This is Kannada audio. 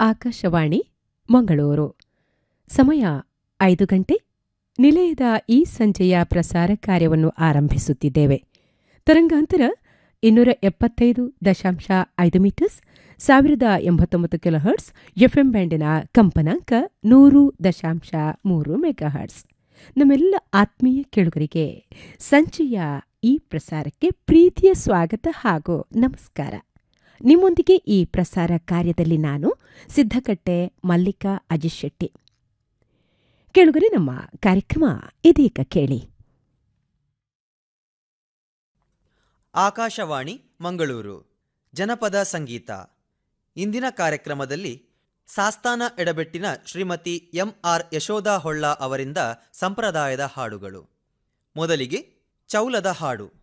ಆಕಾಶವಾಣಿ ಮಂಗಳೂರು ಸಮಯ ಐದು ಗಂಟೆ ನಿಲಯದ ಈ ಸಂಜೆಯ ಪ್ರಸಾರ ಕಾರ್ಯವನ್ನು ಆರಂಭಿಸುತ್ತಿದ್ದೇವೆ ತರಂಗಾಂತರ ಇನ್ನೂರ ಎಪ್ಪತ್ತೈದು ದಶಾಂಶ ಐದು ಮೀಟರ್ಸ್ ಸಾವಿರದ ಎಂಬತ್ತೊಂಬತ್ತು ಕಿಲೋಹರ್ಟ್ಸ್ ಎಫ್ಎಂ ಬ್ಯಾಂಡಿನ ಕಂಪನಾಂಕ ನೂರು ದಶಾಂಶ ಮೂರು ಮೆಗಾಹರ್ಟ್ಸ್ ನಮ್ಮೆಲ್ಲ ಆತ್ಮೀಯ ಕೇಳುಗರಿಗೆ ಸಂಜೆಯ ಈ ಪ್ರಸಾರಕ್ಕೆ ಪ್ರೀತಿಯ ಸ್ವಾಗತ ಹಾಗೂ ನಮಸ್ಕಾರ ನಿಮ್ಮೊಂದಿಗೆ ಈ ಪ್ರಸಾರ ಕಾರ್ಯದಲ್ಲಿ ನಾನು ಸಿದ್ಧಕಟ್ಟೆ ಮಲ್ಲಿಕಾ ಅಜಿತ್ ಶೆಟ್ಟಿ ಕೇಳುಗರೆ ನಮ್ಮ ಕಾರ್ಯಕ್ರಮ ಇದೀಗ ಕೇಳಿ ಆಕಾಶವಾಣಿ ಮಂಗಳೂರು ಜನಪದ ಸಂಗೀತ ಇಂದಿನ ಕಾರ್ಯಕ್ರಮದಲ್ಲಿ ಸಾಸ್ತಾನ ಎಡಬೆಟ್ಟಿನ ಶ್ರೀಮತಿ ಎಂ ಆರ್ ಯಶೋಧ ಹೊಳ್ಳ ಅವರಿಂದ ಸಂಪ್ರದಾಯದ ಹಾಡುಗಳು ಮೊದಲಿಗೆ ಚೌಲದ ಹಾಡು